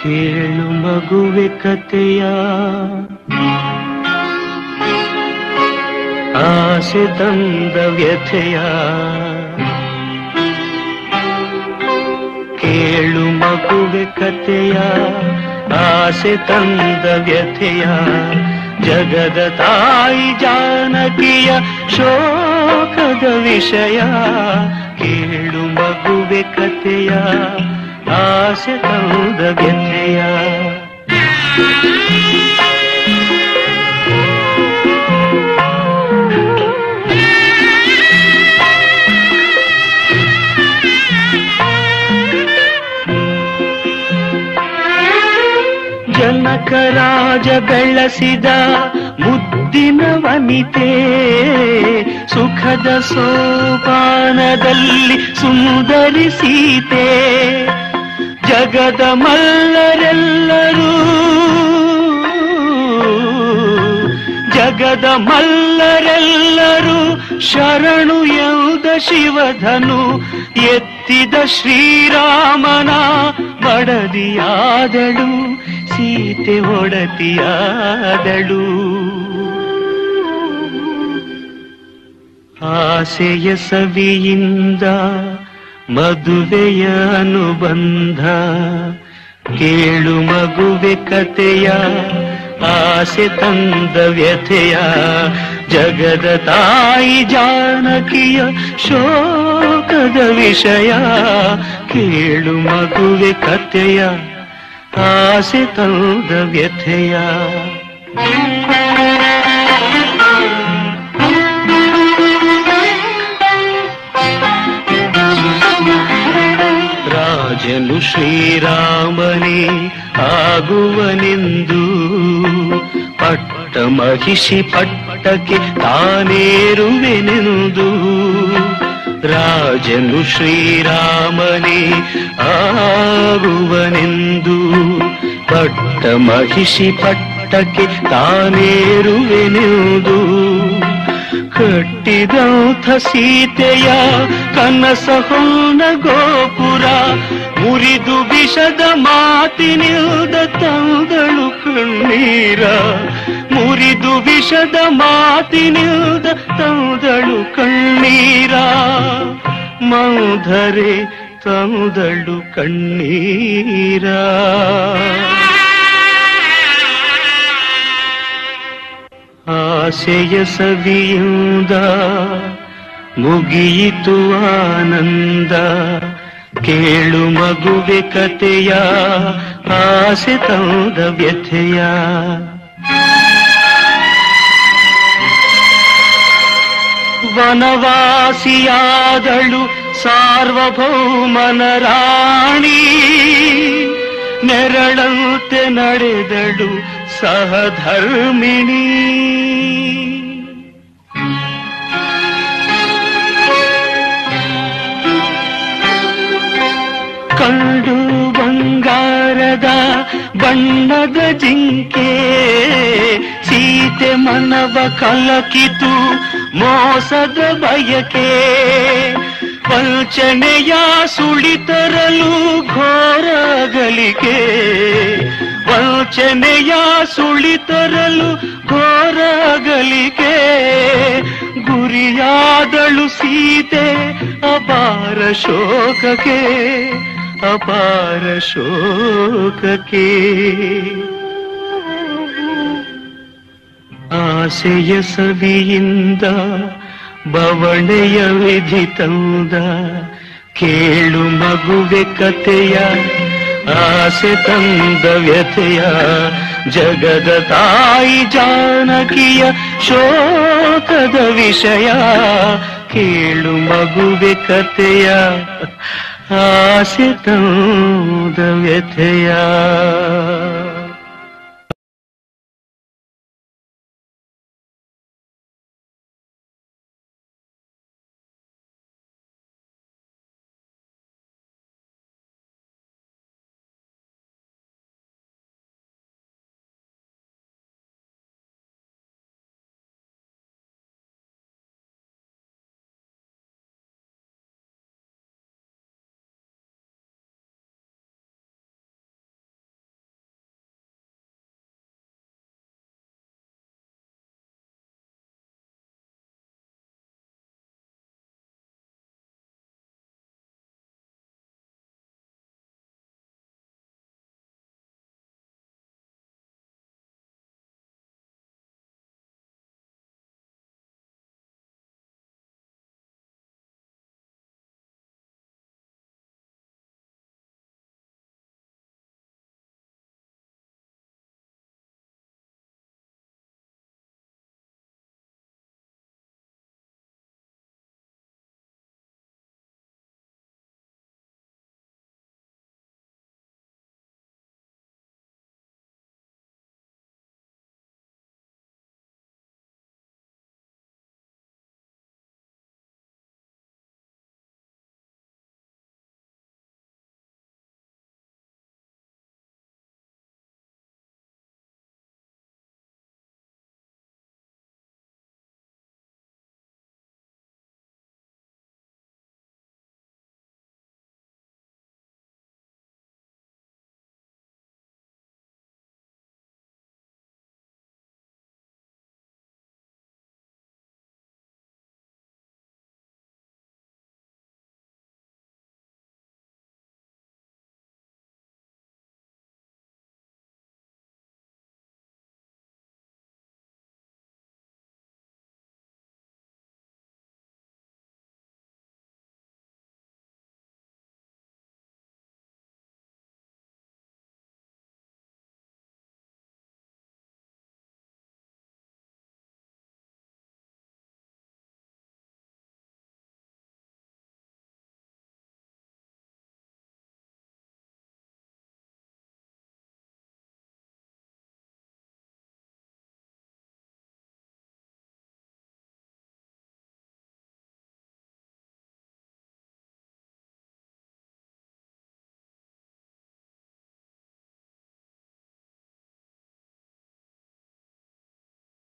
ಕೇಳು ಮಗುವೆ ಕತೆಯ ಆಸೆ ತಂದ ವ್ಯಥೆಯ ಕೇಳು ಮಗುವೆ ಕತೆಯ ಆಸೆ ತಂದ ವ್ಯಥೆಯ ಜಗದ ತಾಯಿ ಜಾನಕಿಯ ಶೋಕದ ವಿಷಯ ಕೇಳು ಮಗುವೆ ಕತೆಯ ಆಸೆ ತಂದ ವ್ಯಥೆಯ ಜನಕರಾಜ ಬೆಳೆಸಿದ ಮುದ್ದಿನ ವನಿತೆ ಸುಖದ ಸೋಪಾನದಲ್ಲಿ ಸುಂದರಿ ಸೀತೆ ಜಗದ ಮಲ್ಲರೆಲ್ಲರೂ ಜಗದ ಮಲ್ಲರೆಲ್ಲರೂ ಶರಣು ಎಂದ ಶಿವಧನು ಎತ್ತಿದ ಶ್ರೀರಾಮನ ಮಡದಿಯಾದಳು ಸೀತೆ ಒಡತಿಯಾದಳು ಆಸೆಯ ಸವಿಯಿಂದ ಮದುವೆಯ ಅನುಬಂಧ ಕೇಳು ಮಗುವೆ ಕತೆಯ ಆಸೆ ತಂದ ವ್ಯಥೆಯ ಜಗದ ತಾಯಿ ಜಾನಕಿಯ ಶೋಕದ ವಿಷಯ ಕೇಳು ಮಗುವೆ ಕತೆಯ ಆಸೆ ತಂದ ವ್ಯಥೆಯ ರಾಜನು ಶ್ರೀರಾಮನೇ ಆಗುವನೆಂದು ಪಟ್ಟ ಮಹಿಷಿ ಪಟ್ಟಕ್ಕೆ ತಾನೇರುವೆನೆಂದು ರಾಜನು ಶ್ರೀರಾಮನೇ ಆಗುವನೆಂದು ಪಟ್ಟ ಮಹಿಷಿ ಪಟ್ಟಕ್ಕೆ ತಾನೇರುವೆನೆಂದು ಕಟ್ಟಿದಂಥ ಸೀತೆಯ ಕನಸ ಹೊನ್ನ ಗೋಪುರ ಮುರಿದು ವಿಷದ ಮಾತಿನಿಲ್ದ ತಂದಳು ಕಣ್ಣೀರ ಮುರಿದು ವಿಷದ ಮಾತಿನಿಲ್ದ ತಂದಳು ಕಣ್ಣೀರ ಮೌಧರೆ ತಂದಳು ಕಣ್ಣೀರ ಆಸೆಯ ಸವಿಯಿಂದ ಮುಗಿಯಿತು ಆನಂದ ಕೇಳು ಮಗುವೆ ಕತೆಯ ಆಸೆ ತಂದ ವ್ಯಥೆಯ ವನವಾಸಿಯಾದಳು ಸಾರ್ವಭೌಮನ ರಾಣಿ ನೆರಳಂತೆ ನಡೆದಳು ಸಹಧರ್ಮಿಣಿ ಕಂಡು ಬಂಗಾರದ ಬಣ್ಣದ ಜಿಂಕೆ ಸೀತೆ ಮನವ ಕಲಕಿತು ಮೋಸದ ಬಯಕೆ ವಂಚನೆಯ ಸುಳಿತರಲು ಘೋರಗಲಿಕೆ ವಂಚನೆಯ ಸುಳಿತರಲು ಘೋರಗಲಿಕೆ ಗುರಿಯಾದಳು ಸೀತೆ ಅಪಾರ ಶೋಕಕ್ಕೆ ಅಪಾರ ಶೋಕಕ್ಕೆ ಆಸೆಯ ಸವಿಯಿಂದ ಬವಣೆಯ ವಿಧಿ ತಂದ ಕೇಳು ಮಗುವೆ ಕತೆಯ ಆಸೆ ತಂದ ವ್ಯಥೆಯ ಜಗದ ತಾಯಿ ಜಾನಕಿಯ ಶೋಕದ ವಿಷಯ ಕೇಳು ಮಗುವೆ ಕತೆಯ ಆಸೆ ತಂದ ವ್ಯಥೆಯ